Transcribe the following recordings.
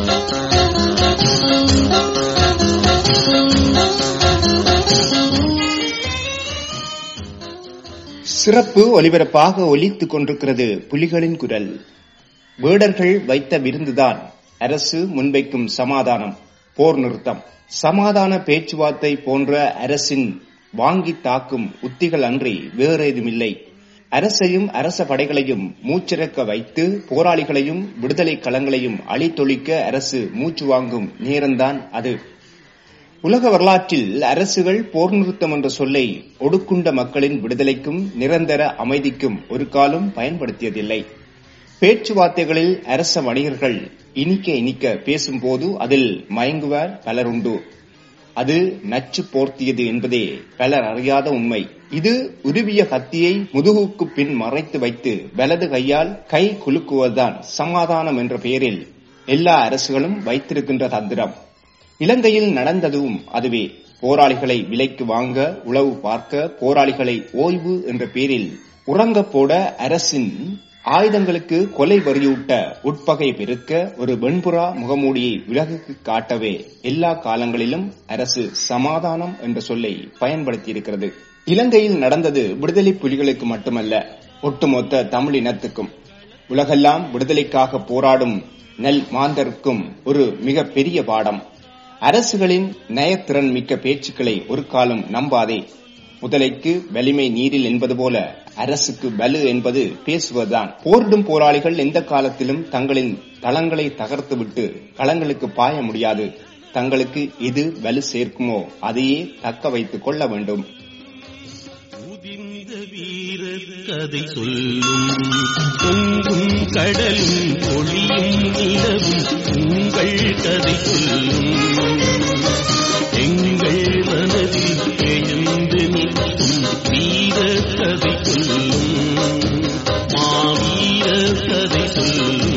சிறப்பு ஒலிபரப்பாக ஒலித்துக் கொண்டிருக்கிறது புலிகளின் குரல் வேடர்கள் வைத்த விருந்துதான் அரசு முன்வைக்கும் சமாதானம் போர் நிறுத்தம் சமாதான பேச்சுவார்த்தை போன்ற அரசின் வாங்கி தாக்கும் உத்திகள் அன்றி வேறேதுமில்லை அரசையும் அரச படைகளையும் மூச்சிறக்க வைத்து போராளிகளையும் விடுதலை களங்களையும் அழித்தொழிக்க அரசு மூச்சு வாங்கும் நேரம்தான் அது உலக வரலாற்றில் அரசுகள் போர் நிறுத்தம் என்ற சொல்லை ஒடுக்குண்ட மக்களின் விடுதலைக்கும் நிரந்தர அமைதிக்கும் ஒரு காலம் பயன்படுத்தியதில்லை பேச்சுவார்த்தைகளில் அரச வணிகர்கள் இனிக்க இனிக்க பேசும்போது அதில் மயங்குவார் பலருண்டு அது நச்சு போர்த்தியது என்பதே பலர் அறியாத உண்மை இது உருவிய கத்தியை முதுகுக்கு பின் மறைத்து வைத்து வலது கையால் கை குலுக்குவதுதான் சமாதானம் என்ற பெயரில் எல்லா அரசுகளும் வைத்திருக்கின்ற தந்திரம் இலங்கையில் நடந்ததும் அதுவே போராளிகளை விலைக்கு வாங்க உளவு பார்க்க போராளிகளை ஓய்வு என்ற பெயரில் உறங்க போட அரசின் ஆயுதங்களுக்கு கொலை வரியூட்ட உட்பகை பெருக்க ஒரு வெண்புறா முகமூடியை உலகுக்கு காட்டவே எல்லா காலங்களிலும் அரசு சமாதானம் என்ற சொல்லை பயன்படுத்தியிருக்கிறது இலங்கையில் நடந்தது விடுதலை புலிகளுக்கு மட்டுமல்ல ஒட்டுமொத்த தமிழ் இனத்துக்கும் உலகெல்லாம் விடுதலைக்காக போராடும் நெல் மாந்தருக்கும் ஒரு மிக பெரிய பாடம் அரசுகளின் நயத்திறன் மிக்க பேச்சுக்களை ஒரு காலம் நம்பாதே முதலைக்கு வலிமை நீரில் என்பது போல அரசுக்கு வலு என்பது பேசுவதுதான் போரிடும் போராளிகள் எந்த காலத்திலும் தங்களின் தளங்களை தகர்த்துவிட்டு களங்களுக்கு பாய முடியாது தங்களுக்கு எது வலு சேர்க்குமோ அதையே தக்க வைத்துக் கொள்ள வேண்டும் உதிர்ந்த வீரர் கதை சொல்லும் பொங்கும் கடலும் ஒளியும் நிலவும் உங்கள் கதை சொல்லும் எங்கள் மனதில் எழுந்து நிற்கும் வீர கதை சொல்லும் மாவீர கதை சொல்லும்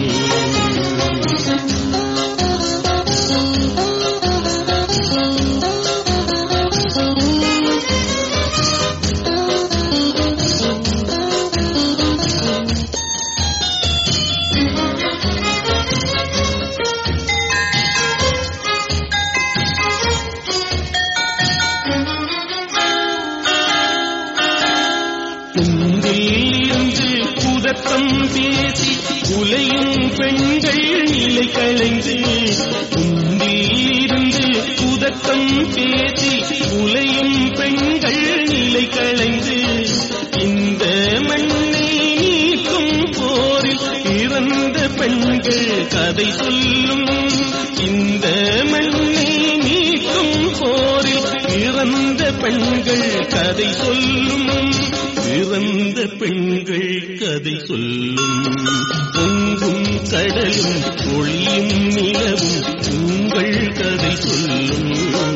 குந்திலிருந்து குதத்தம் பேசி உலையும் பெண்கள் நிலை களைந்து குந்திலிருந்து குதத்தம் பேசி உலையும் பெண்கள் நிலை களைந்து இந்த மண்ணை நீக்கும் போரில் இறந்த பெண்கள் கதை சொல்லும் இந்த மண்ணை நீக்கும் போரில் இறந்த பெண்கள் கதை சொல்லும் இறந்த பெண்கள் கதை சொல்லும் பொங்கும் கடலும் ஒளியும் நிலவும் உங்கள் கதை சொல்லும்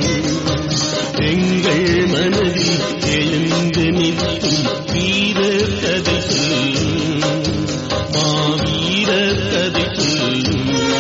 எங்கள் மனதில் எழுந்து நிற்கும் வீர கதை சொல்லும் மாவீர கதை சொல்லும்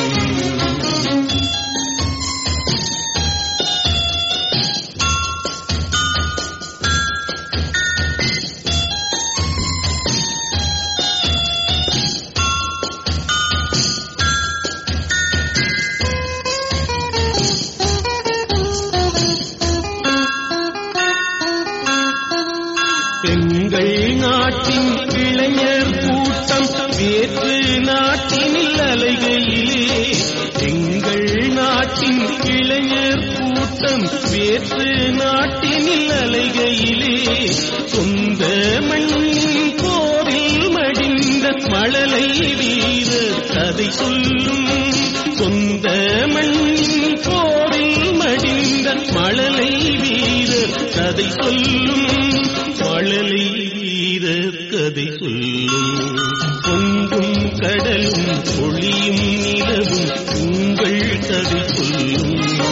எங்கள் நாட்டின் இளைஞர் கூட்டம் வேற்று நாட்டினில் அலைகையிலே எங்கள் நாட்டின் இளைஞர் கூட்டம் வேற்று நாட்டினில் அலைகையிலே சொந்த மண்ணின் போரில் மடிந்த மழலை வீரர் கதை சொல்லும் சொந்த மண்ணின் போரில் மடிந்த மழலை வீரர் கதை சொல்லும் மழலை வீரர் கதை சொல்லும் பொங்கும் கடலும் ஒளியும் நிலவும் உங்கள் கதை சொல்லும்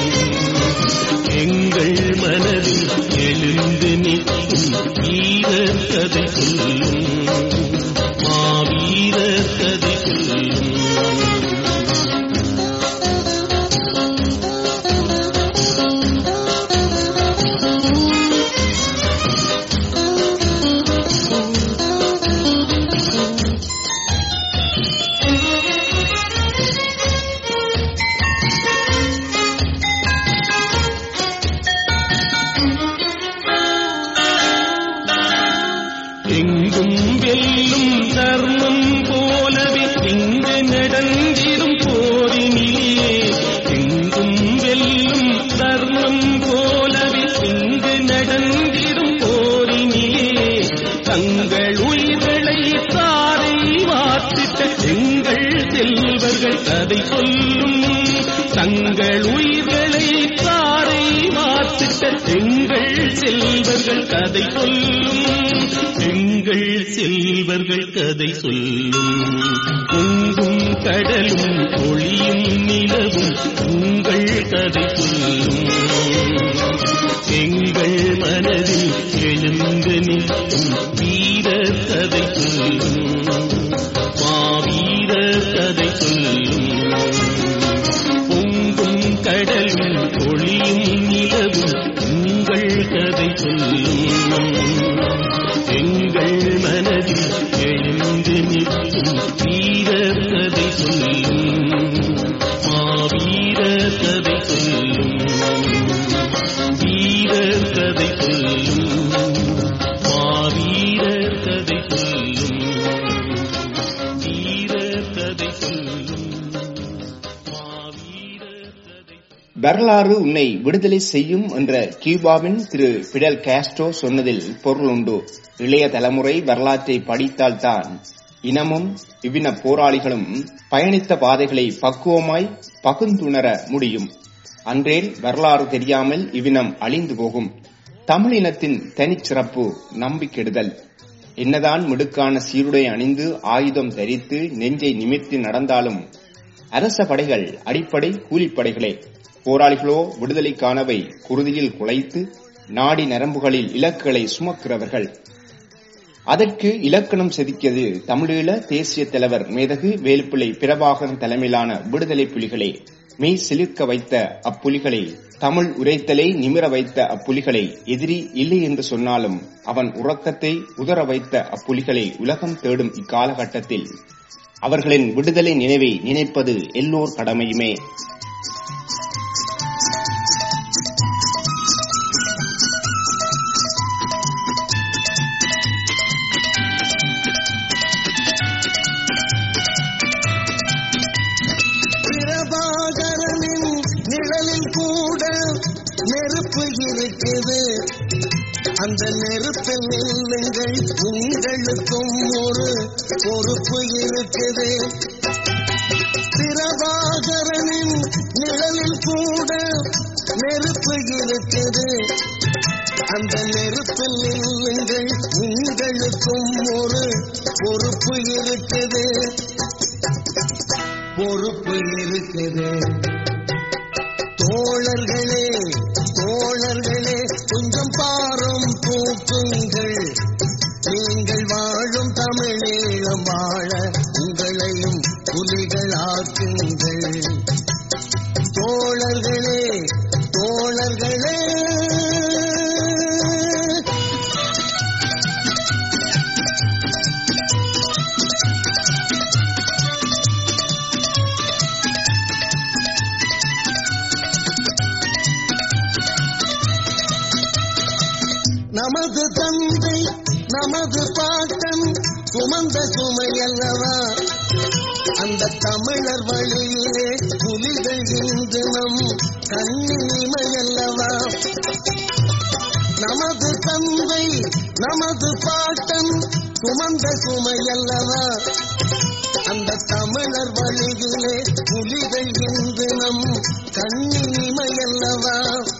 எங்கள் மனதில் எழுந்து நிற்கும் வீரர் கதை சொல்லும் மாவீரர் கதை சொல்லும் சொல்லும் தங்கள் உயிர்களை தாரை மாற்றிட்ட எங்கள் செல்வர்கள் கதை சொல்லும் எங்கள் செல்வர்கள் கதை சொல்லும் பொங்கும் கடலும் ஒளியும் நிலவும் உங்கள் கதை சொல்லும் எங்கள் மனதில் எழுந்து நிற்கும் வீர கதை சொல்லும் மாவீர கதை சொல்லும் பொங்கும் கடலும் ஒளியும் நிலவும் உங்கள் கதை சொல்லும் எங்கள் மனதில் எழுந்து நிற்கும் வீர கதை சொல்லும் மாவீர கதை சொல்லும் வீரர் கதை சொல்லும் மாவீரர் கதை சொல்லும் வீரர் கதை சொல்லும் மாவீரர் கதை வரலாறு உன்னை விடுதலை செய்யும் என்ற கியூபாவின் திரு பிடல் காஸ்ட்ரோ சொன்னதில் பொருள் உண்டு இளைய தலைமுறை வரலாற்றை படித்தால்தான் இனமும் இவ்வின போராளிகளும் பயணித்த பாதைகளை பக்குவமாய் பகுந்துணர முடியும் அன்றேல் வரலாறு தெரியாமல் இவ்வினம் அழிந்து போகும் தமிழினத்தின் தனிச்சிறப்பு நம்பிக்கெடுதல் என்னதான் மிடுக்கான சீருடை அணிந்து ஆயுதம் தரித்து நெஞ்சை நிமிர்த்தி நடந்தாலும் அரச படைகள் அடிப்படை கூலிப்படைகளே போராளிகளோ விடுதலைக்கானவை குருதியில் குலைத்து நாடி நரம்புகளில் இலக்குகளை சுமக்கிறவர்கள் அதற்கு இலக்கணம் செதுக்கியது தமிழீழ தேசிய தலைவர் மேதகு வேலுப்பிள்ளை பிரபாகரன் தலைமையிலான விடுதலை புலிகளே மெய் சிலிர்க்க வைத்த அப்புலிகளை தமிழ் உரைத்தலை நிமிர வைத்த அப்புலிகளை எதிரி இல்லை என்று சொன்னாலும் அவன் உறக்கத்தை உதற வைத்த அப்புலிகளை உலகம் தேடும் இக்காலகட்டத்தில் அவர்களின் விடுதலை நினைவை நினைப்பது எல்லோர் கடமையுமே பிரபாகரனின் நிழலில் கூட நெருப்பு இருக்குது அந்த நெருப்பில் நில்லுங்கள் உங்களுக்கும் ஒரு பொறுப்பு இருக்குது பிரபாகரனின் நிழலில் கூட நெருப்பு இருக்குது அந்த நெருப்பில் நில்லுங்கள் உங்களுக்கும் ஒரு பொறுப்பு இருக்குது பொறுப்பு இருக்குது தோழர்களே தோழர்களே கொஞ்சம் பாரும் தூக்குங்கள் நீங்கள் வாழும் தமிழீழம் வாழ உங்களையும் புலிகளாக்குங்கள் தோழர்களே தோழர்களே நமது தந்தை நமது பாட்டன் சுமந்த சுமை அல்லவா அந்த தமிழர் வழியிலே புலிகள் இன்று நம் கண்ணிமை அல்லவா நமது தந்தை நமது பாட்டன் சுமந்த சுமை அல்லவா அந்த தமிழர் வழியிலே புலிகள் இன்று நம் கண்ணிமை அல்லவா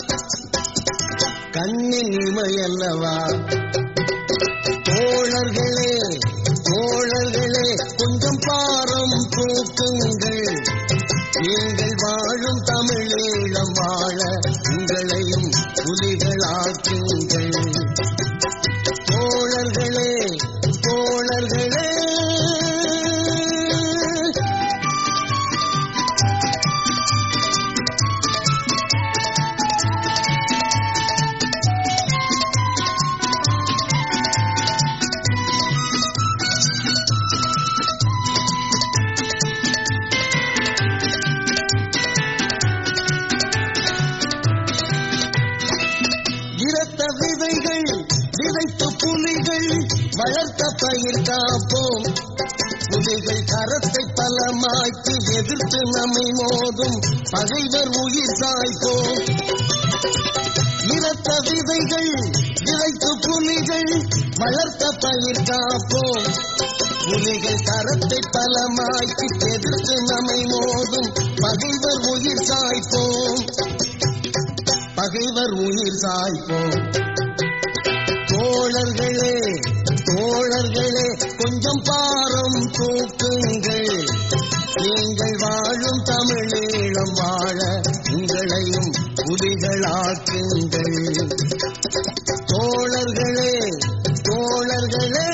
கண்ணின் இமையல்லவா தோழர்களே தோழர்களே கொஞ்சம் பாரம் தூக்குங்கள் நீங்கள் வாழும் தமிழீழம் வாழ உங்களையும் புலிகளாக்குங்கள் தோழர்களே தோழர்களே இறத்த விதைகள் விதைத்த புலிகள் வளர்த்த பயிர் காப்போம் புலிகள் கரத்தை பலமாக்கி எதிர்த்து நம்மை மோதும் பகைவர் உயிர் சாய்ப்போம் இரத்த விதைகள் விதைத்து புலிகள் வளர்த்த பயிர் காப்போம் புலிகள் கரத்தை பலமாக்கி எதிர்த்து நம்மை மோதும் பகைவர் உயிர் சாய்ப்போம் பகைவர் உயிர் சாய்ப்போம் தோழர்களே தோழர்களே கொஞ்சம் பாரம் தூக்குங்கள் நீங்கள் வாழும் தமிழீழம் வாழ உங்களையும் புலிகளாக்குங்கள் தோழர்களே தோழர்களே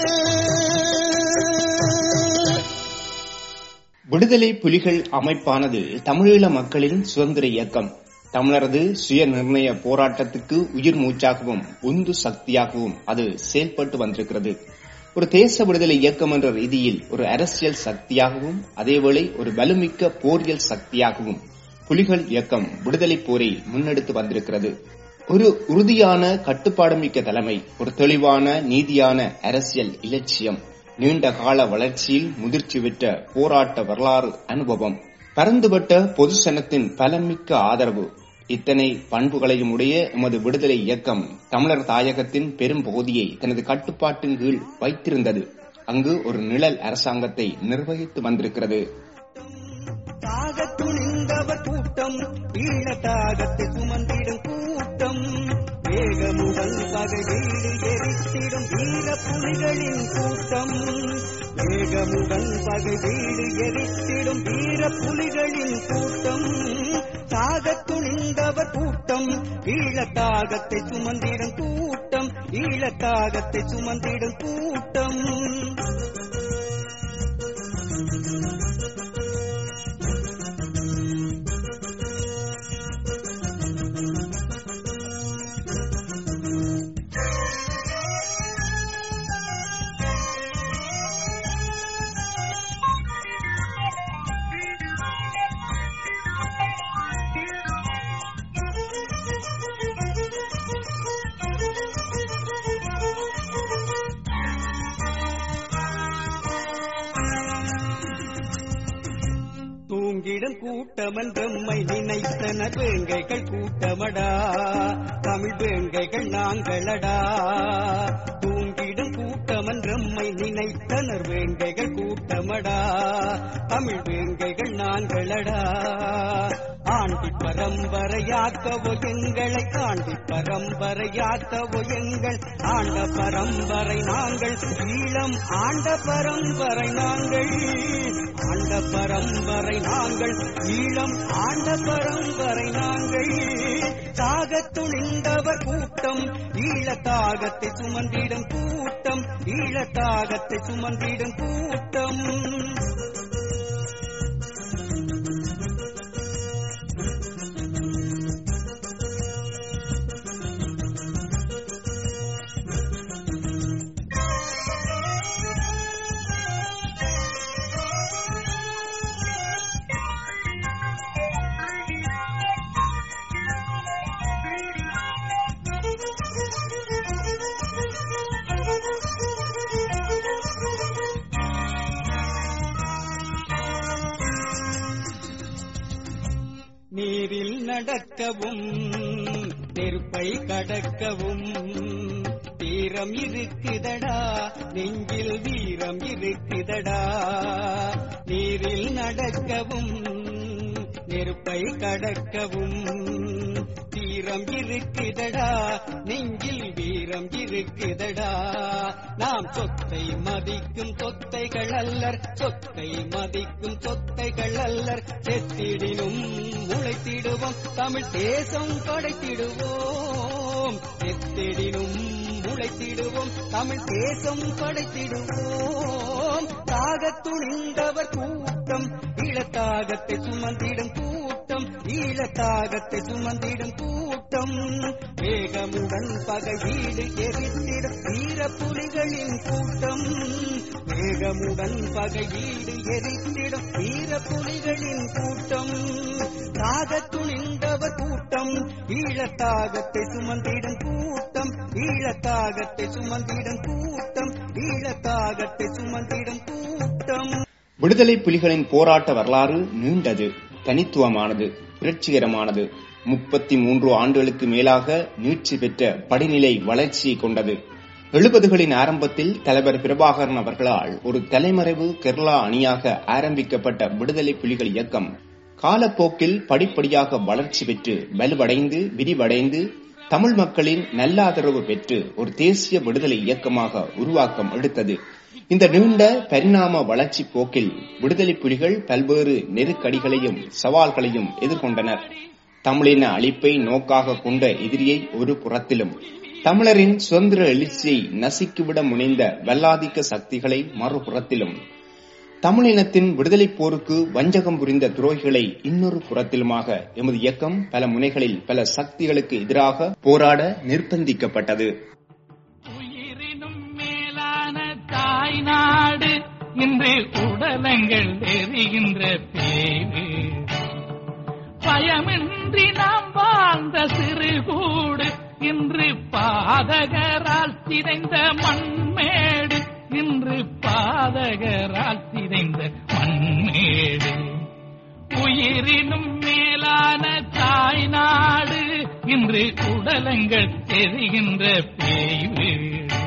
விடுதலை புலிகள் அமைப்பானது தமிழீழ மக்களின் சுதந்திர இயக்கம் தமிழரது சுய நிர்ணய போராட்டத்துக்கு உயிர் மூச்சாகவும் உந்து சக்தியாகவும் அது செயல்பட்டு வந்திருக்கிறது ஒரு தேச விடுதலை இயக்கம் என்ற ரீதியில் ஒரு அரசியல் சக்தியாகவும் அதேவேளை ஒரு வலுமிக்க போரியல் சக்தியாகவும் புலிகள் இயக்கம் விடுதலை போரை முன்னெடுத்து வந்திருக்கிறது ஒரு உறுதியான கட்டுப்பாடு மிக்க தலைமை ஒரு தெளிவான நீதியான அரசியல் இலட்சியம் நீண்ட கால வளர்ச்சியில் முதிர்ச்சி பெற்ற போராட்ட வரலாறு அனுபவம் பரந்துபட்ட பொதுசனத்தின் பலமிக்க ஆதரவு இத்தனை பண்புகளையும் உடைய எமது விடுதலை இயக்கம் தமிழர் தாயகத்தின் பெரும் பகுதியை தனது கட்டுப்பாட்டின் கீழ் வைத்திருந்தது அங்கு ஒரு நிழல் அரசாங்கத்தை நிர்வகித்து வந்திருக்கிறது தாக துணிந்தவர் கூட்டம் ஈழ தாகத்தை சுமந்திடும் கூட்டம் வேகமுடன் பகை வீடு எரித்திடும் வீர புலிகளின் கூட்டம் வேகமுடன் பகை வீடு எரித்திடும் வீர புலிகளின் கூட்டம் தாக துணிந்தவர் கூட்டம் ஈழ தாகத்தை சுமந்திடும் கூட்டம் ஈழ தாகத்தை சுமந்திடும் கூட்டம் தூங்கிடும் கூட்டமன் பிரம்மை நினைத்தனர் வேங்கைகள் கூட்டமடா தமிழ் வேங்கைகள் நாங்களடா தூங்கிடும் கூட்டமன் பிரம்மை நினைத்தனர் வேங்கைகள் கூட்டமடா தமிழ் வேங்கைகள் நாங்களடா ஆண்டி பரம்பரையாக்கவோ எங்களை ஆண்டி பரம்பரையாக்கவோ எங்கள் ஆண்ட பரம்பரை நாங்கள் ஈழம் ஆண்ட பரம்பரை நாங்கள் ஆண்ட பரம்பரை நாங்கள் ஈழம் ஆண்ட பரம்பரை நாங்கள் தாகத் துணிந்தவர் கூட்டம் ஈழ தாகத்தை சுமந்திடும் கூட்டம் ஈழ தாகத்தை சுமந்திடும் கூட்டம் நீரில் நடக்கவும் நெருப்பை கடக்கவும் வீரம் இருக்குதடா நெஞ்சில் வீரம் இருக்குதடா நீரில் நடக்கவும் நெருப்பை கடக்கவும் வீரம் இருக்குதடா நெஞ்சில் வீரம் இருக்குதடா நாம் சொத்தை மதிக்கும் சொத்தைகள் அல்லர் சொத்தை மதிக்கும் சொத்தைகள் அல்லர் செத்திடினும் முளைத்திடுவோம் தமிழ் தேசம் படைத்திடுவோம் செத்திடினும் முளைத்திடுவோம் தமிழ் தேசம் படைத்திடுவோம் தாகத் துணிந்தவர் கூட்டம் ஈழத்தாகத்தை சுமந்திடும் கூட்டம் ஈழத்தாகத்தை சுமந்திடும் கூட்டம் வேகமுடன் பகை வீடு எரித்திடும் வீர புலிகளின் கூட்டம் வேகமுடன் பகை வீடு எரித்திடும் வீர புலிகளின் கூட்டம் தாகத் துணிந்தவர் கூட்டம் ஈழத்தாகத்தை சுமந்திடும் கூட்டம் ஈழத்தாகத்தை சுமந்திடும் கூட்டம் ஈழத்தாகத்தை சுமந்திடும் கூட்டம் விடுதலை புலிகளின் போராட்ட வரலாறு நீண்டது தனித்துவமானது புரட்சிகரமானது முப்பத்தி மூன்று ஆண்டுகளுக்கு மேலாக நீட்சி பெற்ற படிநிலை வளர்ச்சியை கொண்டது எழுபதுகளின் ஆரம்பத்தில் தலைவர் பிரபாகரன் அவர்களால் ஒரு தலைமறைவு கேரளா அணியாக ஆரம்பிக்கப்பட்ட விடுதலை புலிகள் இயக்கம் காலப்போக்கில் படிப்படியாக வளர்ச்சி பெற்று வலுவடைந்து விரிவடைந்து தமிழ் மக்களின் நல்லாதரவு பெற்று ஒரு தேசிய விடுதலை இயக்கமாக உருவாக்கம் எடுத்தது இந்த நீண்ட பரிணாம வளர்ச்சி போக்கில் விடுதலை புலிகள் பல்வேறு நெருக்கடிகளையும் சவால்களையும் எதிர்கொண்டனர் தமிழின அழிப்பை நோக்காக கொண்ட எதிரியை ஒரு புறத்திலும் தமிழரின் சுதந்திர எழுச்சியை நசுக்கிவிட முனைந்த வல்லாதிக்க சக்திகளை மறுபுறத்திலும் தமிழினத்தின் விடுதலை போருக்கு வஞ்சகம் புரிந்த துரோகிகளை இன்னொரு புறத்திலுமாக எமது இயக்கம் பல முனைகளில் பல சக்திகளுக்கு எதிராக போராட நிர்பந்திக்கப்பட்டது உயிரினும் மேலான தாய் நாடு இன்று உடலங்கள் எரிகின்ற பேரு பயமின்றி நாம் வாழ்ந்த சிறுகூடு இன்று பாதகரால் சிதைந்த மண்மேடு இன்று பாதகரால் சிதைந்த மண்மேடு உயிரினும் மேலான தாய் நாடு இன்று உடலங்கள் தெரிகின்ற பேய் வீடு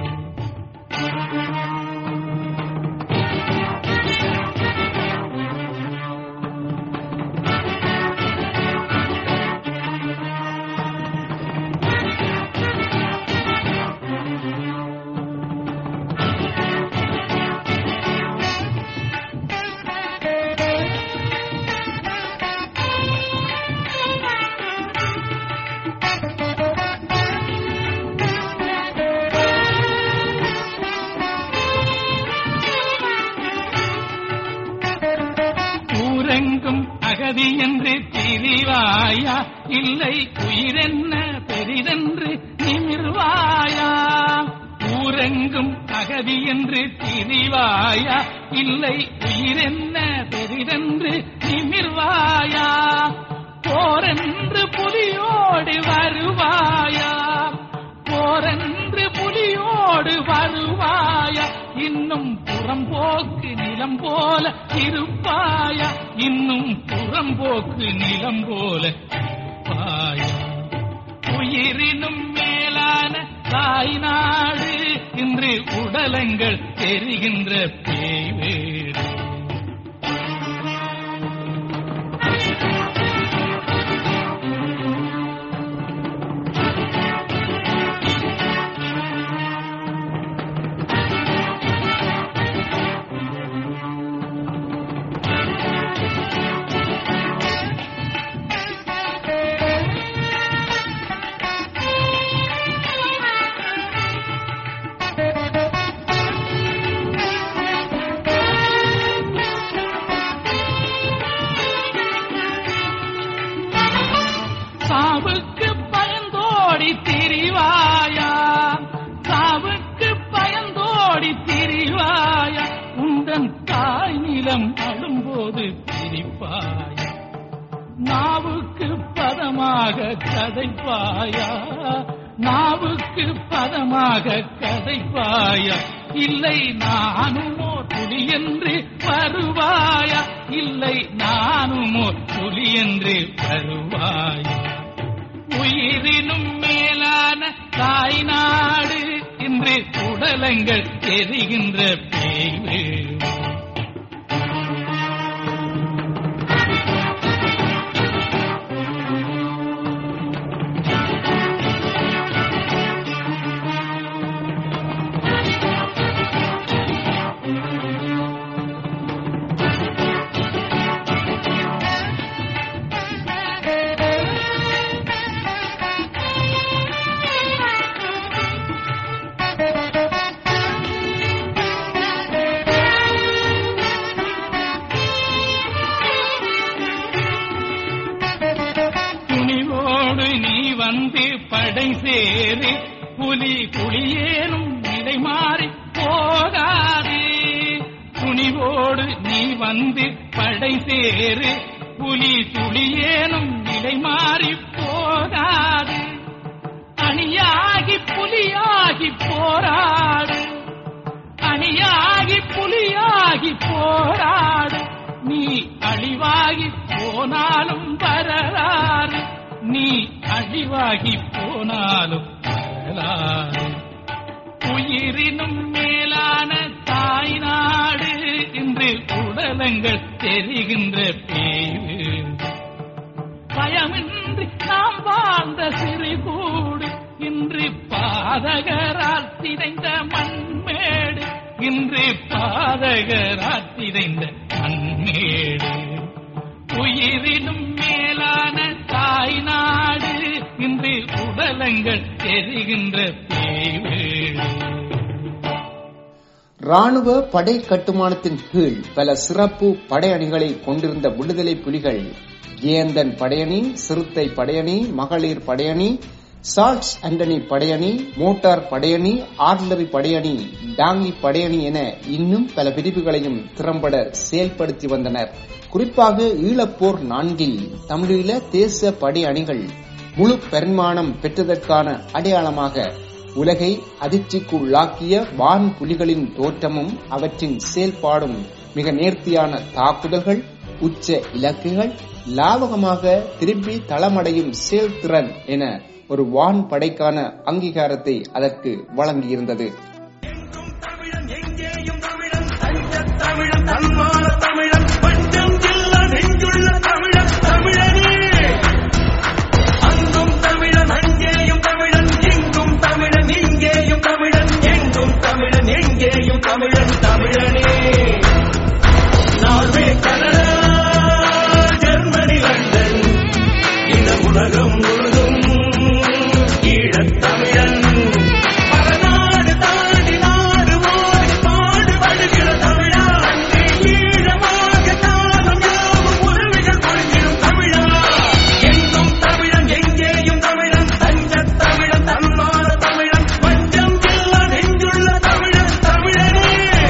ஊரெங்கும் அகதி என்று திரிவாயா இல்லை உயிரென்ன பெரிதென்று நிமிர்வாயா ஊரெங்கும் அகதி என்று திரிவாயா இல்லை உயிரென்ன பெரிதென்று நிமிர்வாயா போரென்று புலியோடு வருவாயா போரென்று புலியோடு வருவாயா இன்னும் புறம்போக்கு நிலம் போல இருப்பாயா இன்னும் புறம்போக்கு நிலம் போல இருப்பாயா உயிரினும் மேலான தாய் நாடு இன்று உடலங்கள் தெரிகின்ற பேய் வீடு சாவுக்கு பயந்தோடி திரிவாயா சாவுக்கு பயந்தோடி திரிவாயா உந்தன் தாய் நிலம் அழும்போது பிரிப்பாயா நாவுக்கு பதமாக கதைப்பாயா நாவுக்கு பதமாக கதைப்பாயா இல்லை நானுமோ புலி என்று வருவாயா இல்லை நானுமோ புலி என்று வருவாயா உயிரினும் மேலான தாய் நாடு இன்று உடலங்கள் எரிகின்ற பேய் வீடு துணிவோடு நீ வந்து படை சேரு புலி புலியேனும் நிலை மாறி போகாது துணிவோடு நீ வந்து படை சேரு புலி துளியேனும் நிலை மாறி போகாது அணியாகி புலியாகி போராடு அணியாகி புலியாகி போராடு நீ அழி அழிவாகி போனாலும் வரலாறு நீ அழிவாகி போனாலும் வரலாறு உயிரினும் மேலான தாய் நாடு இன்று உடலங்கள் தெரிகின்ற பேரு பயமின்றி நாம் வாழ்ந்த சிறு கூடு இன்று பாதகரால் சிதைந்த மண்மேடு இன்று பாதகரால் சிதைந்த மண்மேடு உயிரினும் மேலான தாய் நாடு இன்று உடலங்கள் தெரிகின்ற பேவேடு ராணுவ படை கட்டுமானத்தின் கீழ் பல சிறப்பு படையணிகளை கொண்டிருந்த விடுதலை புலிகள் ஏந்தன் படையணி சிறுத்தை படையணி மகளிர் படையணி சார்ல்ஸ் ஆண்டனி படையணி மோட்டார் படையணி ஆர்லரி படையணி டாங்கி படையணி என இன்னும் பல பிரிவுகளையும் திறம்பட செயல்படுத்தி வந்தனர் குறிப்பாக ஈழப்போர் நான்கில் தமிழீழ தேச படையணிகள் முழு பெருமானம் பெற்றதற்கான அடையாளமாக உலகை அதிர்ச்சிக்குள்ளாக்கிய வான் புலிகளின் தோற்றமும் அவற்றின் செயல்பாடும் மிக நேர்த்தியான தாக்குதல்கள் உச்ச இலக்குகள் லாபகமாக திருப்பி தளமடையும் செயல்திறன் என ஒரு வான் படைக்கான அங்கீகாரத்தை அதற்கு வழங்கியிருந்தது தமிழன் எங்கேயும் தமிழன் தஞ்சத் தமிழன் தன்மான தமிழன் பஞ்சம் இல்ல நெஞ்சுள்ள தமிழன் தமிழனே அங்கும் தமிழன் அங்கேயும் தமிழன் எங்கும் தமிழன் இங்கேயும் தமிழன் எங்கும் தமிழன் எங்கேயும் தமிழன் தமிழனே நார்வே கனடா ஜெர்மனி லண்டன் இந்த உலகம் முழுதும் ஈழத் தமிழன் பல நாடு தாண்டி நாடு ஓடி பாடுபடுகிற தமிழா அங்கே ஈழமாக தானம் யாவும் உறவுகள் பொழிந்திடும் தமிழா எங்கும் தமிழன் எங்கேயும் தமிழன் தஞ்சத் தமிழன் தன்மான தமிழன் பஞ்சம் இல்ல நெஞ்சுள்ள தமிழன் தமிழனே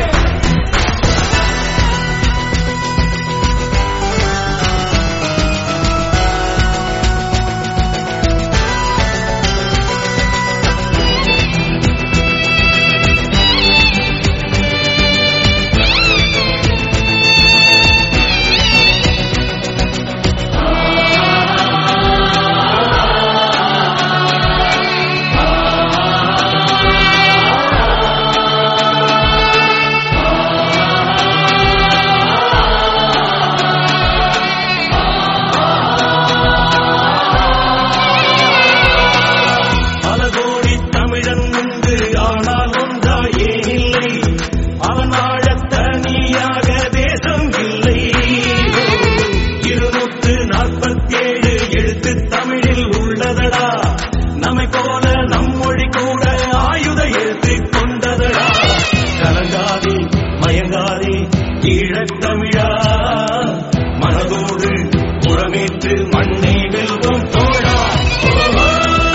பல கோடி தமிழன் உண்டு ஆனால் ஒன்றா ஏனில்லை அவன் வாழ தனியாக தேசம் இல்லை இருநூற்று நாற்பத்தேழு எழுத்து தமிழில் உள்ளதடா நம்மை போல நம்மொழி கூட ஆயுத எழுத்து கொண்டதடா கலங்காதே மயங்காதே ஈழத் தமிழா மனதோடு புறமேற்று மண்ணை வெல்வோம் தோழா ஓஹோ,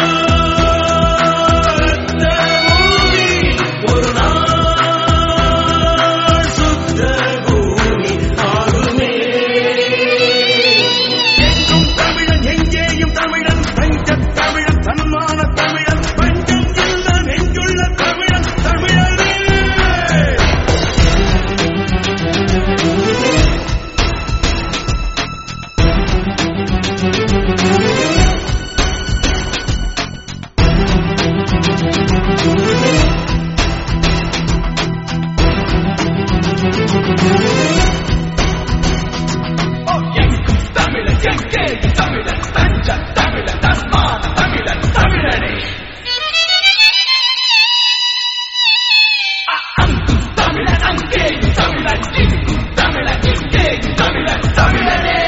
ரத்த பூமி, ஒரு நாள் சுத்த பூமி ஆகுமே எங்கும் தமிழன் எங்கேயும் தமிழன் தஞ்சத் தமிழன் தன்மான தமிழன் பஞ்சம் இல்ல நெஞ்சுள்ள தமிழன் தமிழனே தமிழன் எங்கே தமிழன் தஞ்ச தமிழன் தன்மான தமிழன் தமிழனே அங்கும் தமிழன் அங்கே தமிழன் இங்கும் தமிழன் இங்கே தமிழன் தமிழனே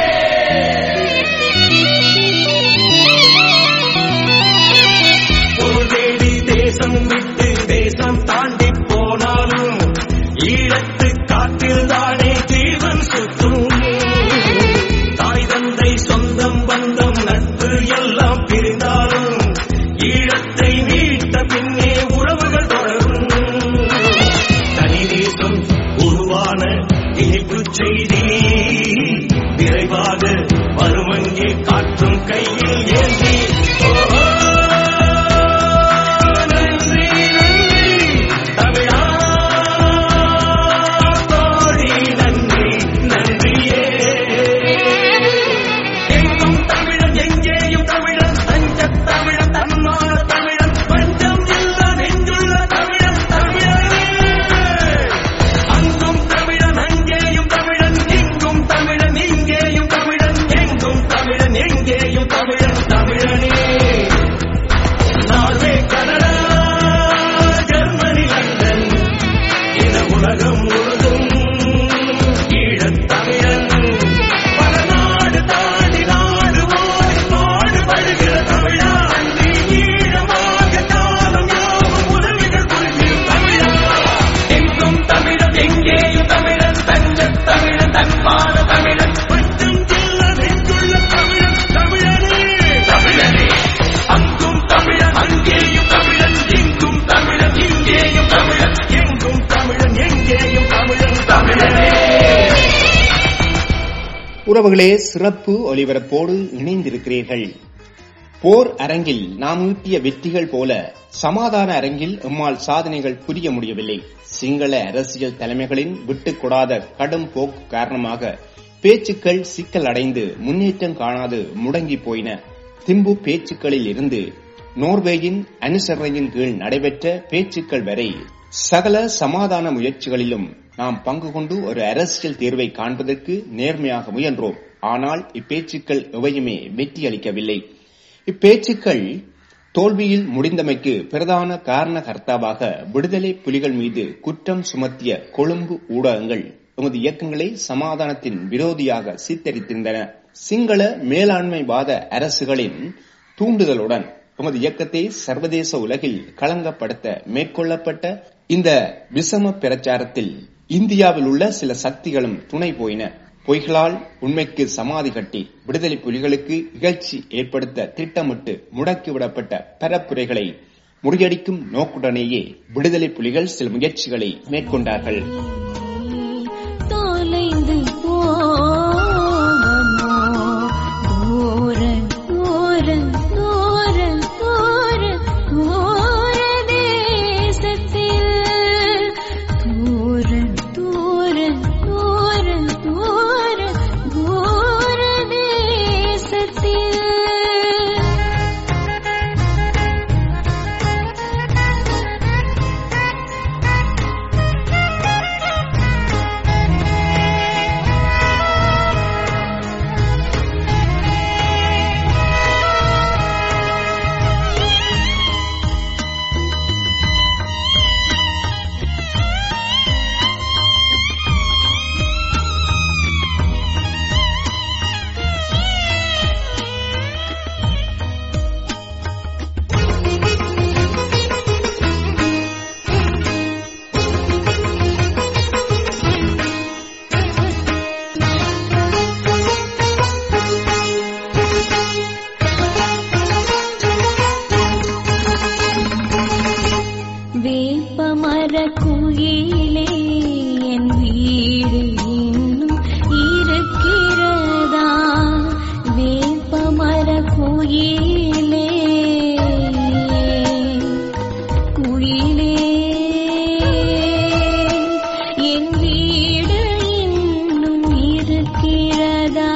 ஒரு தேடி தேசம் விட்டு தேசம் தாண்டி போனாலும் ஈழத்து காற்றில் தானே ஜீவன் சுற்றும் தாய் தந்தை சொந்தம் பந்தம் நட்பு எல்லாம் பிரிந்தாலும் ஈழத்தை மீட்ட பின்னே உறவுகள் தொடரும் தனி தேசம் உருவான இனிப்பு செய்தி விரைவாக வருமங்கே காற்றும் கையில் ஏந்தி ஓஹோ, நன்றி நன்றி தமிழா தோழி நன்றி நன்றியே உறவுகளே சிறப்பு ஒலிபரப்போடு இணைந்திருக்கிறீர்கள் போர் அரங்கில் நாம் ஈட்டிய வெற்றிகள் போல சமாதான அரங்கில் எம்மால் சாதனைகள் புரிய முடியவில்லை சிங்கள அரசியல் தலைமைகளின் விட்டுக்கொடாத கடும் போக்கு காரணமாக பேச்சுக்கள் சிக்கல் அடைந்து முன்னேற்றம் காணாது முடங்கி போயின திம்பு பேச்சுக்களில் இருந்து நோர்வேயின் அனுசரணையின் கீழ் நடைபெற்ற பேச்சுக்கள் வரை சகல சமாதான முயற்சிகளிலும் நாம் பங்கு கொண்டு ஒரு அரசியல் தீர்வை காண்பதற்கு நேர்மையாக முயன்றோம் ஆனால் இப்பேச்சுக்கள் எவையுமே வெற்றியளிக்கவில்லை இப்பேச்சுக்கள் தோல்வியில் முடிந்தமைக்கு பிரதான காரணகர்த்தாவாக விடுதலை புலிகள் மீது குற்றம் சுமத்திய கொழும்பு ஊடகங்கள் எமது இயக்கங்களை சமாதானத்தின் விரோதியாக சித்தரித்திருந்தன சிங்கள மேலாண்மைவாத அரசுகளின் தூண்டுதலுடன் எமது இயக்கத்தை சர்வதேச உலகில் களங்கப்படுத்த மேற்கொள்ளப்பட்ட இந்த விஷம பிரச்சாரத்தில் இந்தியாவில் உள்ள சில சக்திகளும் துணை போயின பொய்களால் உண்மைக்கு சமாதி கட்டி விடுதலை புலிகளுக்கு இகழ்ச்சி ஏற்படுத்த திட்டமிட்டு முடக்கிவிடப்பட்ட பரப்புரைகளை முறியடிக்கும் நோக்குடனேயே விடுதலை புலிகள் சில முயற்சிகளை மேற்கொண்டார்கள் தொலைந்து போவமோ தூர தூர தூர தூர தூர தேசத்தில் தூர தூர தூர தூர தூர தேசத்தில் வேப்பமர குயிலே என் வீடு இன்னும் இருக்கிறதா வேப்பமர குயிலே குயிலே என் வீடு இன்னும் இருக்கிறதா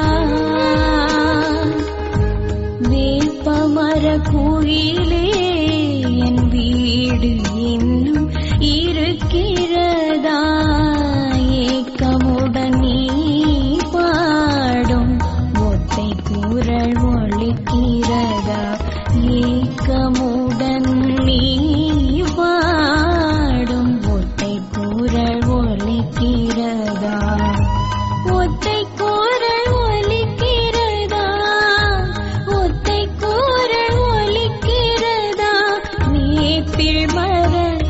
வேப்பமர குயிலே என் வீடு இன்னும் இருக்கிறதா ஏக்கமுடன் நீ பாடும் ஒத்தை குரல் ஒழிக்கிறதா ஏக்கமுடன் நீ பாடும் ஒத்தை குரல் ஒழிக்கிறதா ஒத்தை குரல் ஒலிக்கிறதா ஒத்தை குரல் ஒலிக்கிறதா மேப்பிள் மர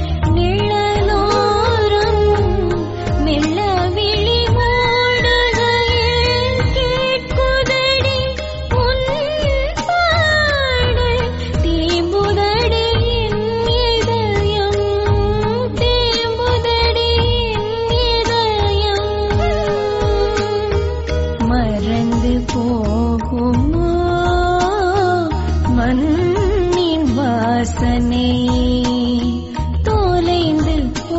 நிழலோரம் மெல்ல விழி மூடுகையில் கேட்குதடி உன் பாடல் தேம்புதடி என் இதயம் தேம்புதடி என் இதயம் மறந்து போகுமோ மண்ணின் வாசனை தொலைந்து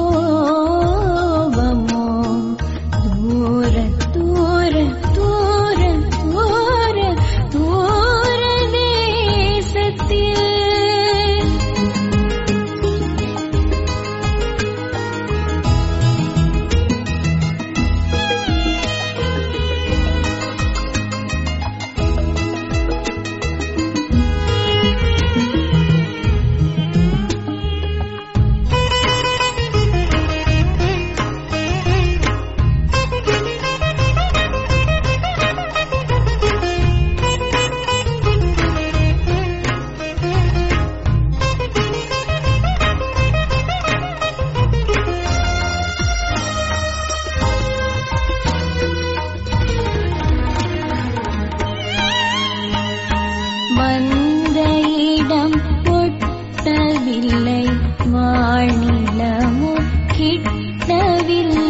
போவமோ தூர தூர தூர தூர தூர தேசத்தில் வந்த இடம் ஒட்டவில்லை வாழ்நிலமோ கிட்டவில்லை